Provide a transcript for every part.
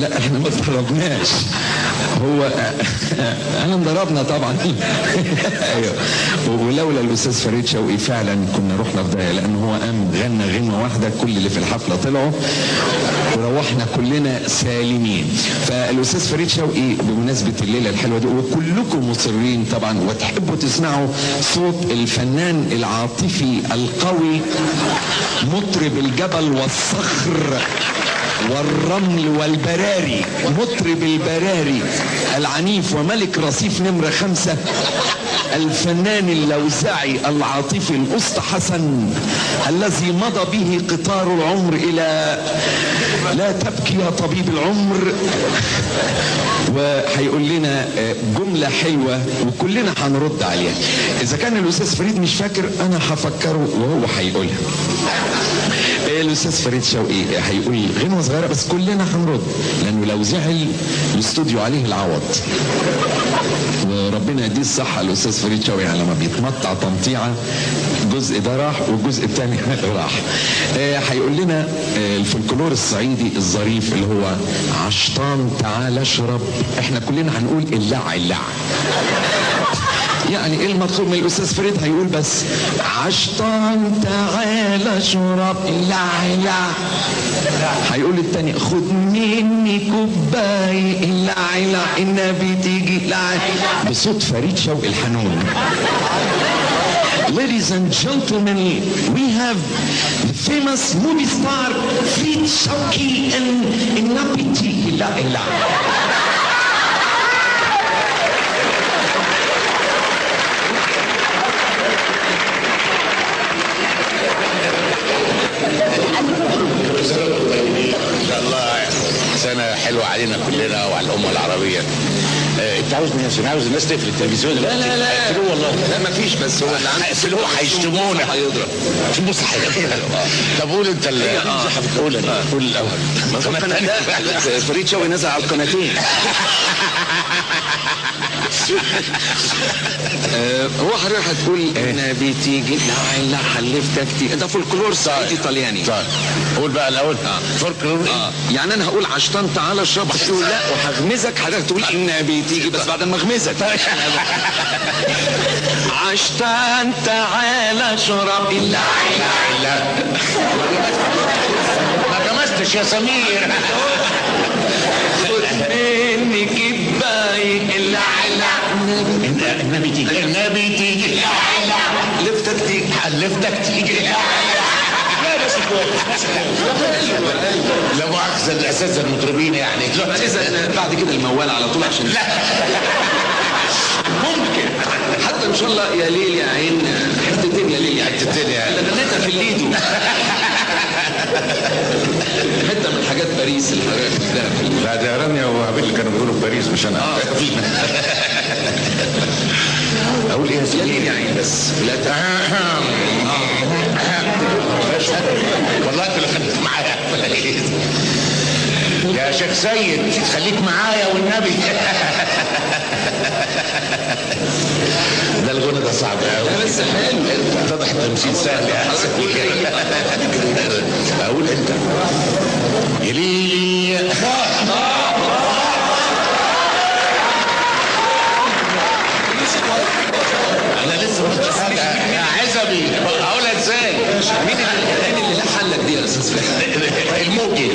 لا احنا ما اتضربناش هو انا انضربنا طبعا ايوه ولولا الاستاذ فريد شوقي فعلا كنا رحنا في داهيه لان هو قام غنى غنوه واحده كل اللي في الحفله طلعوا وروحنا كلنا سالمين فالاستاذ فريد شوقي بمناسبه الليله الحلوه دي وكلكم مصرين طبعا وتحبوا تسمعوا صوت الفنان العاطفي القوي مطرب الجبل والصخر والرمل والبراري مطرب البراري العنيف وملك رصيف نمرة خمسة الفنان اللوزعي العاطفي الأسطى حسن الذي مضى به قطار العمر إلى لا تبكي يا طبيب العمر وهيقول لنا جملة حلوة وكلنا هنرد عليها إذا كان الأستاذ فريد مش فاكر أنا هفكره وهو هيقولها الاستاذ فريد شوقي هيقول غنوه صغيره بس كلنا هنرد لانه لو زعل الاستوديو عليه العوض وربنا يديه الصحه الاستاذ فريد شوقي لما بيتمطع تمطيعه الجزء ده راح والجزء الثاني راح هيقول لنا الفلكلور الصعيدي الظريف اللي هو عشطان تعال اشرب احنا كلنا هنقول اللع اللع يعني ايه المطلوب من الاستاذ فريد هيقول بس عشطان تعال اشرب لا لا هيقول التاني خد مني كوباي لا لا النبي تيجي لا بصوت فريد شوقي الحنون Ladies and gentlemen, we have the famous movie star Fritz Shauki and Inapiti. La, la. سنة حلوة علينا كلنا وعلى الأمة العربية آه، انت عاوز مين عشان عاوز الناس تقفل التلفزيون لا لا لا اقفلوه والله لا ما فيش بس هو اللي عنده اقفلوه هيشتمونا هيضرب في بص طب قول انت ال- قول أنا. قول الاول فريد شوقي نزل على القناتين آه، هو حضرتك هتقول انا بتيجي لا لا حلفتك تيجي ده فولكلور صعيدي طلياني طيب قول بقى الاول آه. فرق اه يعني انا هقول عشتان تعالى اشرب تقول لا وهغمزك حضرتك تقول ان بتيجي بس بعد ما اغمزك عشتان تعالى اشرب لا لا ما جمستش يا سمير مني كباي لا لا النبي تيجي النبي تيجي لفتك تيجي حلفتك تيجي لا بس كويس لا مؤاخذة الأساتذة المطربين يعني اذا بعد كده الموال على طول عشان لا ممكن حتى ان شاء الله يا ليل يا عين حتتين يا ليل يا عين حتتين يا عين. انا غنيتها في الليدو حته من حاجات باريس اللي حضرتك قلتها في الليدو. لا ده رانيا وعبيد اللي كانوا بيقولوا في باريس مش انا اقول ايه يا يا سمير ليل يا عين بس لا ت- والله انت اللي خليك معايا يا شيخ سيد خليك معايا والنبي ده الغنى ده صعب قوي بس حلو اتضح التمثيل سهل يا حسن اقول انت يا ليلي انا لسه ما قلتش حاجه يا عزبي اقولها ازاي مين اللي مين اللي لحن لك دي يا استاذ فهمي؟ الموجي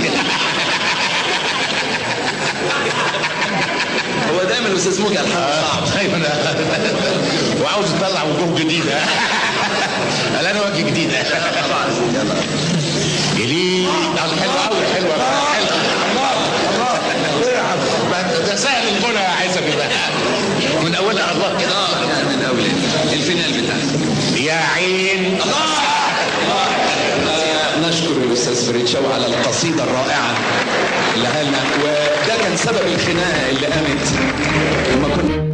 هو دايما الاستاذ موجي الحان صعب ايوه انا وعاوز اطلع وجوه جديده قال انا وجه جديد طبعا يلا جليل حلوه قوي حلوه حلوه الله ده سهل الغنى يا عزبي بقى من اولها الله كده اه يعني من اول الفينال بتاعنا يا عين نشكر الاستاذ فريد شوقي على القصيده الرائعه اللي قالنا وده كان سبب الخناقه اللي قامت لما كنا